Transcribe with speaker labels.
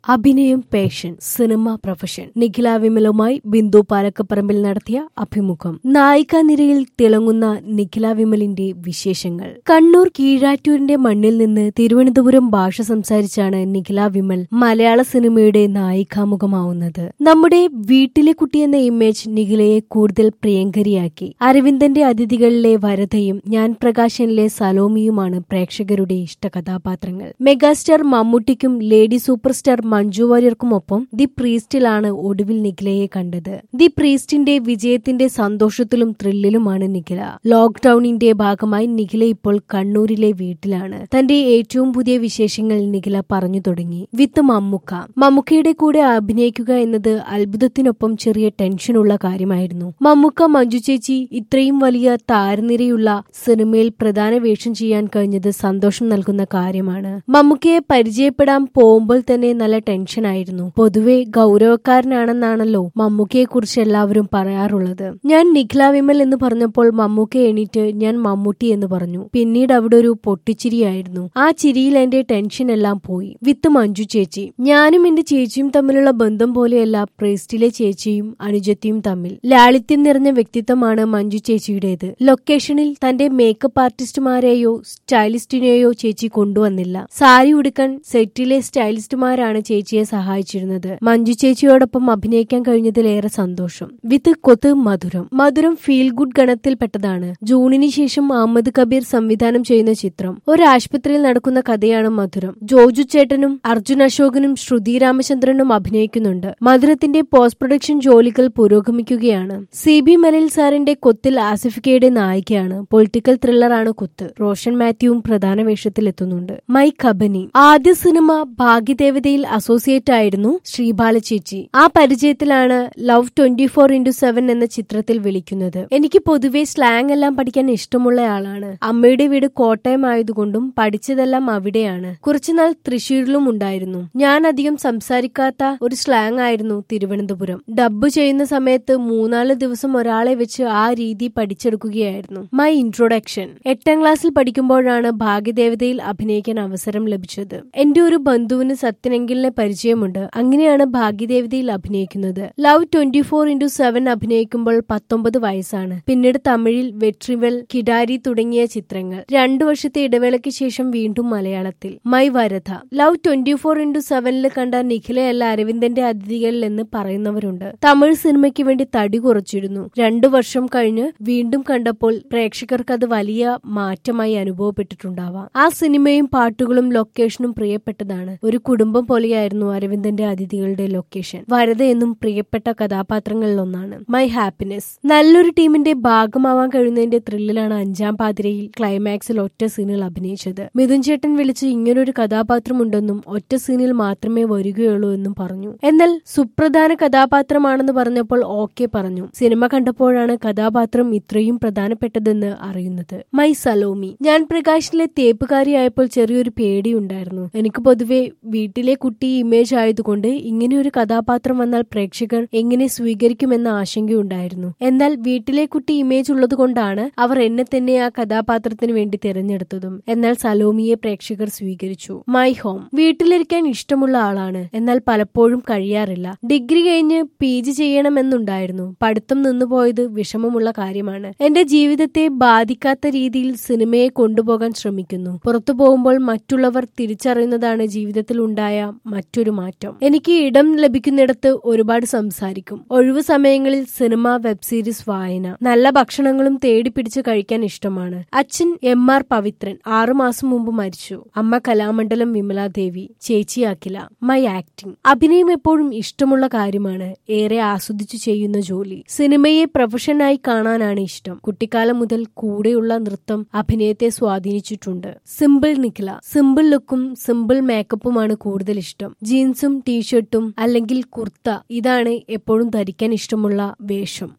Speaker 1: അഭിനയം passion cinema profession Nikhila വിമലുമായി ബിന്ദു പാലക്കപ്പറമ്പിൽ നടത്തിയ അഭിമുഖം നായിക നിരയിൽ തിളങ്ങുന്ന നിഖില വിമലിന്റെ വിശേഷങ്ങൾ കണ്ണൂർ കീഴാറ്റൂരിന്റെ മണ്ണിൽ നിന്ന് തിരുവനന്തപുരം ഭാഷ സംസാരിച്ചാണ് നിഖില വിമൽ മലയാള സിനിമയുടെ നായികാമുഖമാവുന്നത് നമ്മുടെ വീട്ടിലെ കുട്ടി എന്ന ഇമേജ് നിഖിലയെ കൂടുതൽ പ്രിയങ്കരിയാക്കി അരവിന്ദന്റെ അതിഥികളിലെ വരതയും ഞാൻ പ്രകാശനിലെ സലോമിയുമാണ് പ്രേക്ഷകരുടെ ഇഷ്ട കഥാപാത്രങ്ങൾ മെഗാസ്റ്റാർ മമ്മൂട്ടിക്കും ലേഡി സൂപ്പർ സ്റ്റാർ മഞ്ജു വാര്യർക്കുമൊപ്പം ദി പ്രീസ്റ്റിലാണ് ഒടുവിൽ നിഖിലയെ കണ്ടത് ദി പ്രീസ്റ്റിന്റെ വിജയത്തിന്റെ സന്തോഷത്തിലും ത്രില്ലിലുമാണ് നിഖില ലോക്ക്ഡൌണിന്റെ ഭാഗമായി നിഖില ഇപ്പോൾ കണ്ണൂരിലെ വീട്ടിലാണ് തന്റെ ഏറ്റവും പുതിയ വിശേഷങ്ങൾ നിഖില പറഞ്ഞു തുടങ്ങി വിത്ത് മമ്മുക്ക മമ്മുക്കയുടെ കൂടെ അഭിനയിക്കുക എന്നത് അത്ഭുതത്തിനൊപ്പം ചെറിയ ടെൻഷനുള്ള കാര്യമായിരുന്നു മമ്മുക്ക മഞ്ജു ചേച്ചി ഇത്രയും വലിയ താരനിരയുള്ള സിനിമയിൽ പ്രധാന വേഷം ചെയ്യാൻ കഴിഞ്ഞത് സന്തോഷം നൽകുന്ന കാര്യമാണ് മമ്മുക്കയെ പരിചയപ്പെടാൻ പോകുമ്പോൾ തന്നെ നല്ല ടെൻഷനായിരുന്നു പൊതുവെ ഗൗരവക്കാരനാണെന്നാണല്ലോ മമ്മൂക്കയെ കുറിച്ച് എല്ലാവരും പറയാറുള്ളത് ഞാൻ നിഖില വിമൽ എന്ന് പറഞ്ഞപ്പോൾ മമ്മൂക്ക എണീറ്റ് ഞാൻ മമ്മൂട്ടി എന്ന് പറഞ്ഞു പിന്നീട് അവിടെ ഒരു പൊട്ടിച്ചിരിയായിരുന്നു ആ ചിരിയിൽ എന്റെ ടെൻഷൻ എല്ലാം പോയി വിത്ത് മഞ്ജു ചേച്ചി ഞാനും എന്റെ ചേച്ചിയും തമ്മിലുള്ള ബന്ധം പോലെയല്ല പ്രേസ്റ്റിലെ ചേച്ചിയും അനുജത്തിയും തമ്മിൽ ലാളിത്യം നിറഞ്ഞ വ്യക്തിത്വമാണ് മഞ്ജു ചേച്ചിയുടേത് ലൊക്കേഷനിൽ തന്റെ മേക്കപ്പ് ആർട്ടിസ്റ്റുമാരെയോ സ്റ്റൈലിസ്റ്റിനെയോ ചേച്ചി കൊണ്ടുവന്നില്ല സാരി ഉടുക്കാൻ സെറ്റിലെ സ്റ്റൈലിസ്റ്റുമാരാണ് ചേച്ചിയെ സഹായിച്ചിരുന്നത് മഞ്ജു ചേച്ചിയോടൊപ്പം അഭിനയിക്കാൻ കഴിഞ്ഞതിലേറെ സന്തോഷം വിത്ത് കൊത്ത് മധുരം മധുരം ഫീൽ ഗുഡ് ഗണത്തിൽപ്പെട്ടതാണ് ജൂണിന് ശേഷം അഹമ്മദ് കബീർ സംവിധാനം ചെയ്യുന്ന ചിത്രം ഒരു ആശുപത്രിയിൽ നടക്കുന്ന കഥയാണ് മധുരം ജോജു ചേട്ടനും അർജുൻ അശോകനും ശ്രുതി രാമചന്ദ്രനും അഭിനയിക്കുന്നുണ്ട് മധുരത്തിന്റെ പോസ്റ്റ് പ്രൊഡക്ഷൻ ജോലികൾ പുരോഗമിക്കുകയാണ് സി ബി മലയിൽ സാറിന്റെ കൊത്തിൽ ആസിഫിക്കയുടെ നായികയാണ് പൊളിറ്റിക്കൽ ത്രില്ലറാണ് കൊത്ത് റോഷൻ മാത്യുവും പ്രധാന വേഷത്തിൽ എത്തുന്നുണ്ട് മൈക്ക് അബനി ആദ്യ സിനിമ ഭാഗ്യദേവതയിൽ അസോസിയേറ്റ് ആയിരുന്നു ശ്രീബാല ചേച്ചി ആ പരിചയത്തിലാണ് love twenty four into seven എന്ന ചിത്രത്തിൽ വിളിക്കുന്നത് എനിക്ക് പൊതുവെ സ്ലാങ് എല്ലാം പഠിക്കാൻ ഇഷ്ടമുള്ള ആളാണ് അമ്മയുടെ വീട് കോട്ടയം ആയതുകൊണ്ടും പഠിച്ചതെല്ലാം അവിടെയാണ് കുറച്ചുനാൾ തൃശ്ശൂരിലും ഉണ്ടായിരുന്നു ഞാൻ അധികം സംസാരിക്കാത്ത ഒരു സ്ലാങ് ആയിരുന്നു തിരുവനന്തപുരം ഡബ്ബ് ചെയ്യുന്ന സമയത്ത് മൂന്നാല് ദിവസം ഒരാളെ വെച്ച് ആ രീതി പഠിച്ചെടുക്കുകയായിരുന്നു മൈ ഇൻട്രൊഡക്ഷൻ എട്ടാം ക്ലാസ്സിൽ പഠിക്കുമ്പോഴാണ് ഭാഗ്യദേവതയിൽ അഭിനയിക്കാൻ അവസരം ലഭിച്ചത് എന്റെ ഒരു ബന്ധുവിന് സത്യനെങ്കിലിനെ പരിചയമുണ്ട് അങ്ങനെയാണ് ഭാഗ്യദേവതയിൽ അഭിനയിക്കുന്നത് love twenty four into seven അഭിനയിക്കുമ്പോൾ പത്തൊമ്പത് വയസ്സാണ് പിന്നീട് തമിഴിൽ വെട്രിവൽ കിഡാരി തുടങ്ങിയ ചിത്രങ്ങൾ രണ്ടു വർഷത്തെ ഇടവേളയ്ക്ക് ശേഷം വീണ്ടും മലയാളത്തിൽ മൈ വരഥ ലവ് ട്വന്റി ഫോർ ഇന്റു സെവനിൽ കണ്ട നിഖിലയല്ല അരവിന്ദന്റെ അതിഥികളിൽ എന്ന് പറയുന്നവരുണ്ട് തമിഴ് സിനിമയ്ക്ക് വേണ്ടി തടി കുറച്ചിരുന്നു രണ്ടു വർഷം കഴിഞ്ഞ് വീണ്ടും കണ്ടപ്പോൾ പ്രേക്ഷകർക്ക് അത് വലിയ മാറ്റമായി അനുഭവപ്പെട്ടിട്ടുണ്ടാവാം ആ സിനിമയും പാട്ടുകളും ലൊക്കേഷനും പ്രിയപ്പെട്ടതാണ് ഒരു കുടുംബം പോലെയായിരുന്നു അരവിന്ദന്റെ അതിഥികളുടെ ലൊക്കേഷൻ വരത എന്നും പ്രിയപ്പെട്ട കഥാപാത്രങ്ങളിൽ ഒന്നാണ് മൈ ഹാപ്പിനെസ് നല്ലൊരു ടീമിന്റെ ഭാഗമാവാൻ കഴിയുന്നതിന്റെ ത്രില്ലിലാണ് അഞ്ചാം പാതിരയിൽ ക്ലൈമാക്സിൽ ഒറ്റ സീനിൽ അഭിനയിച്ചത് മിഥുൻ ചേട്ടൻ വിളിച്ച് ഇങ്ങനൊരു കഥാപാത്രമുണ്ടെന്നും ഒറ്റ സീനിൽ മാത്രമേ വരികയുള്ളൂ എന്നും പറഞ്ഞു എന്നാൽ സുപ്രധാന കഥാപാത്രമാണെന്ന് പറഞ്ഞപ്പോൾ ഓക്കെ പറഞ്ഞു സിനിമ കണ്ടപ്പോഴാണ് കഥാപാത്രം ഇത്രയും പ്രധാനപ്പെട്ടതെന്ന് അറിയുന്നത് മൈ സലോമി ഞാൻ പ്രകാശിലെ തേപ്പുകാരിയായപ്പോൾ ചെറിയൊരു പേടിയുണ്ടായിരുന്നു എനിക്ക് പൊതുവെ വീട്ടിലെ കുട്ടി ഇമേജ് ആയതുകൊണ്ട് ഇങ്ങനെയൊരു കഥാപാത്രം വന്നാൽ പ്രേക്ഷകർ എങ്ങനെ സ്വീകരിക്കുമെന്ന ആശങ്കയുണ്ടായിരുന്നു എന്നാൽ വീട്ടിലെ കുട്ടി ഇമേജ് ഉള്ളതുകൊണ്ടാണ് അവർ എന്നെ തന്നെ ആ കഥാപാത്രത്തിന് വേണ്ടി തിരഞ്ഞെടുത്തതും എന്നാൽ സലോമിയെ പ്രേക്ഷകർ സ്വീകരിച്ചു മൈ ഹോം വീട്ടിലിരിക്കാൻ ഇഷ്ടമുള്ള ആളാണ് എന്നാൽ പലപ്പോഴും കഴിയാറില്ല ഡിഗ്രി കഴിഞ്ഞ് പി ജി ചെയ്യണമെന്നുണ്ടായിരുന്നു പഠിത്തം നിന്നുപോയത് വിഷമമുള്ള കാര്യമാണ് എന്റെ ജീവിതത്തെ ബാധിക്കാത്ത രീതിയിൽ സിനിമയെ കൊണ്ടുപോകാൻ ശ്രമിക്കുന്നു പുറത്തു പോകുമ്പോൾ മറ്റുള്ളവർ തിരിച്ചറിയുന്നതാണ് ജീവിതത്തിൽ ഉണ്ടായ മറ്റൊരു മാറ്റം എനിക്ക് ഇടം ലഭിക്കുന്നിടത്ത് ഒരുപാട് സംസാരിക്കും ഒഴിവു സമയങ്ങളിൽ സിനിമ വെബ് സീരീസ് വായന നല്ല ഭക്ഷണങ്ങളും തേടി പിടിച്ച് കഴിക്കാൻ ഇഷ്ടമാണ് അച്ഛൻ എം ആർ പവിത്രൻ ആറു മാസം മുമ്പ് മരിച്ചു അമ്മ കലാമണ്ഡലം വിമലാദേവി ചേച്ചി അഖില മൈ ആക്ടിംഗ് അഭിനയം എപ്പോഴും ഇഷ്ടമുള്ള കാര്യമാണ് ഏറെ ആസ്വദിച്ചു ചെയ്യുന്ന ജോലി സിനിമയെ പ്രൊഫഷനായി കാണാനാണ് ഇഷ്ടം കുട്ടിക്കാലം മുതൽ കൂടെയുള്ള നൃത്തം അഭിനയത്തെ സ്വാധീനിച്ചിട്ടുണ്ട് സിമ്പിൾ നിഖില സിമ്പിൾ ലുക്കും സിമ്പിൾ മേക്കപ്പുമാണ് കൂടുതൽ ഇഷ്ടം ജീൻസും ടീഷർട്ടും അല്ലെങ്കിൽ കുർത്ത ഇതാണ് എപ്പോഴും ധരിക്കാൻ ഇഷ്ടമുള്ള വേഷം